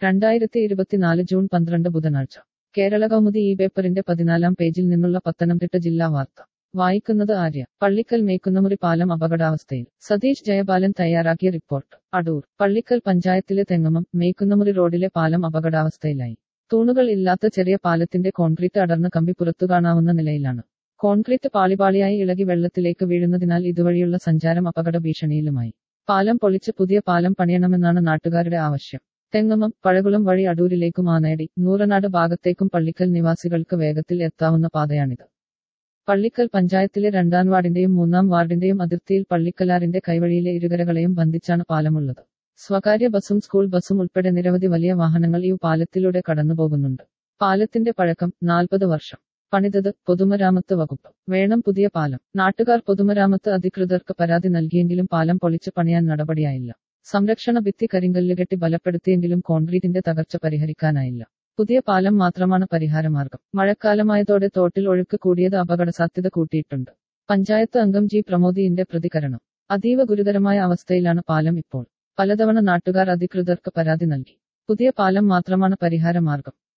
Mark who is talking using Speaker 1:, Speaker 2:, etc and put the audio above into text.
Speaker 1: രണ്ടായിരത്തി ഇരുപത്തിനാല് ജൂൺ പന്ത്രണ്ട് ബുധനാഴ്ച കേരള കൗമുദി ഈ പേപ്പറിന്റെ പതിനാലാം പേജിൽ നിന്നുള്ള പത്തനംതിട്ട ജില്ലാ വാർത്ത വായിക്കുന്നത് ആര്യ പള്ളിക്കൽ മേക്കുന്നമുറി പാലം അപകടാവസ്ഥയിൽ സതീഷ് ജയപാലൻ തയ്യാറാക്കിയ റിപ്പോർട്ട് അടൂർ പള്ളിക്കൽ പഞ്ചായത്തിലെ തെങ്ങമം മേക്കുന്നമുറി റോഡിലെ പാലം അപകടാവസ്ഥയിലായി തൂണുകൾ ഇല്ലാത്ത ചെറിയ പാലത്തിന്റെ കോൺക്രീറ്റ് അടർന്ന് കമ്പി പുറത്തു കാണാവുന്ന നിലയിലാണ് കോൺക്രീറ്റ് പാളിപാളിയായി ഇളകി വെള്ളത്തിലേക്ക് വീഴുന്നതിനാൽ ഇതുവഴിയുള്ള സഞ്ചാരം അപകട ഭീഷണിയിലുമായി പാലം പൊളിച്ച് പുതിയ പാലം പണിയണമെന്നാണ് നാട്ടുകാരുടെ ആവശ്യം തെങ്ങമം പഴകുളം വഴി അടൂരിലേക്കും ആനയടി നൂറനാട് ഭാഗത്തേക്കും പള്ളിക്കൽ നിവാസികൾക്ക് വേഗത്തിൽ എത്താവുന്ന പാതയാണിത് പള്ളിക്കൽ പഞ്ചായത്തിലെ രണ്ടാം വാർഡിന്റെയും മൂന്നാം വാർഡിന്റെയും അതിർത്തിയിൽ പള്ളിക്കലാറിന്റെ കൈവഴിയിലെ ഇരുകരകളെയും ബന്ധിച്ചാണ് പാലമുള്ളത് സ്വകാര്യ ബസും സ്കൂൾ ബസും ഉൾപ്പെടെ നിരവധി വലിയ വാഹനങ്ങൾ ഈ പാലത്തിലൂടെ കടന്നുപോകുന്നുണ്ട് പാലത്തിന്റെ പഴക്കം നാൽപ്പത് വർഷം പണിതത് പൊതുമരാമത്ത് വകുപ്പ് വേണം പുതിയ പാലം നാട്ടുകാർ പൊതുമരാമത്ത് അധികൃതർക്ക് പരാതി നൽകിയെങ്കിലും പാലം പൊളിച്ച് പണിയാൻ നടപടിയായില്ല സംരക്ഷണ ഭിത്തി കരിങ്കല്ല് കെട്ടി ബലപ്പെടുത്തിയെങ്കിലും കോൺക്രീറ്റിന്റെ തകർച്ച പരിഹരിക്കാനായില്ല പുതിയ പാലം മാത്രമാണ് പരിഹാരമാർഗം മഴക്കാലമായതോടെ തോട്ടിൽ ഒഴുക്ക് കൂടിയത് അപകട സാധ്യത കൂട്ടിയിട്ടുണ്ട് പഞ്ചായത്ത് അംഗം ജി പ്രമോദിന്റെ പ്രതികരണം അതീവ ഗുരുതരമായ അവസ്ഥയിലാണ് പാലം ഇപ്പോൾ പലതവണ നാട്ടുകാർ അധികൃതർക്ക് പരാതി നൽകി പുതിയ പാലം മാത്രമാണ് പരിഹാരമാർഗം